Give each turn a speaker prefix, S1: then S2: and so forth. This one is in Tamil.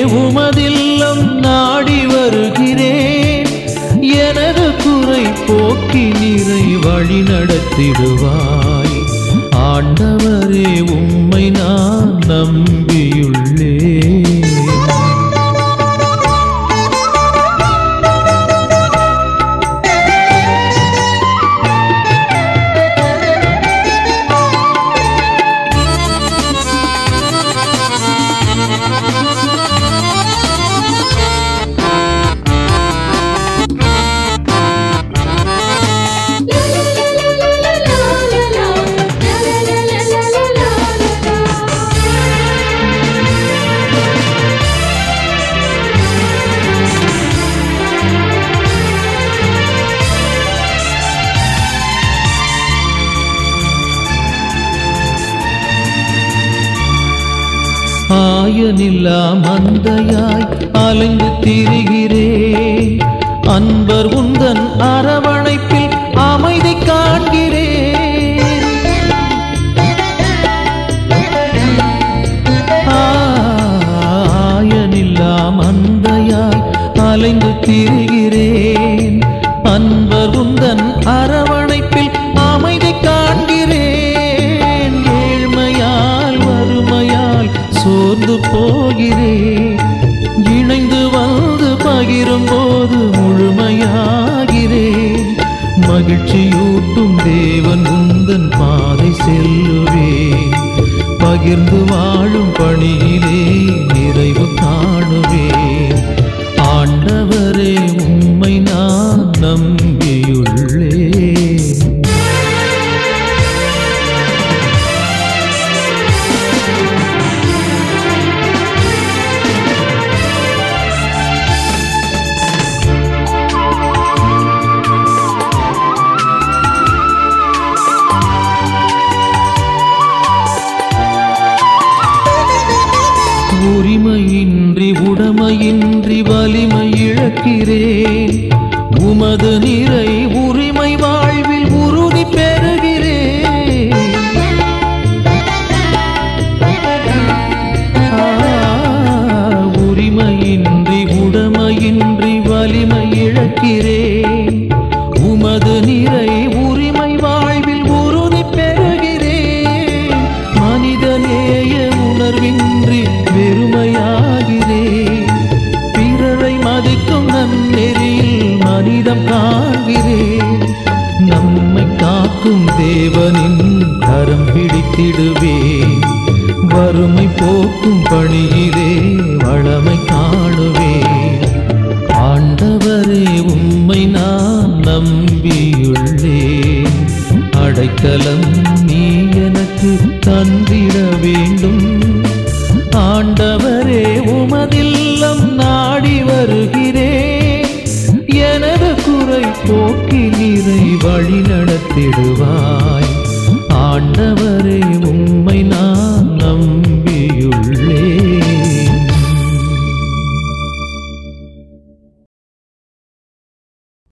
S1: உமதில்லம் நாடி வருகிறேன் எனது குறை போக்கி நிறை வழி நடத்திடுவாய் ஆண்டவரே உம்மை நான் நம்பியுள்ளேன் ஆயனில்லா மந்தையாய் அலைந்து திரிகிறேன் அன்பர் உந்தன் அரவணைப்பில் அமைதி காண்கிறேன் ஆயனில்லா மந்தையாய் அலைந்து திரிகிறேன் அன்பர் உந்தன் அரவணைப்பில் அமைதி காண்கிறேன் ஏழ்மையால் வறுமையால் சோர்ந்து போகிறேன் இணைந்து வந்து பகிரும் போது முழுமையாகிறேன் மகிழ்ச்சியூட்டும் தேவன் உந்தன் பாதை செல்லுவேன் பகிர்ந்து வாழும் பணியிலே நிறைவு காணுவேன் ஆண்டவரே உம்மை நான் நம்பியுள்ளேன் உரிமையின்றி உடமையின்றி வலிமை இழக்கிறேன் உமது நிறை உரிமை வாழ்வில் உறுதி பெறுகிறேன் ஆ, உரிமையின்றி உடமையின்றி வலிமை இழக்கிறேன் உமது நிறை உரிமை வாழ்வில் உறுதி பெறுகிறேன் மனிதநேய உணர்வின்றி வெறுமையாகிறேன் பிறரை மதிக்கும் நன்னெறியில் மனிதம் காண்கிறேன் நம்மை காக்கும் தேவனின் கரம் பிடித்திடுவேன் வறுமை போக்கும் பணியிலே வளமை காணுவேன் ஆண்டவரே உம்மை நான் நம்பியுள்ளேன் அடைக்கலம் நீ எனக்கு தந்திட வேண்டும் ஆண்டவரே உமதில்லம் நாடி வருகிறேன் எனது குறை போக்கி நிறை வழி நடத்திடுவாய் ஆண்டவரே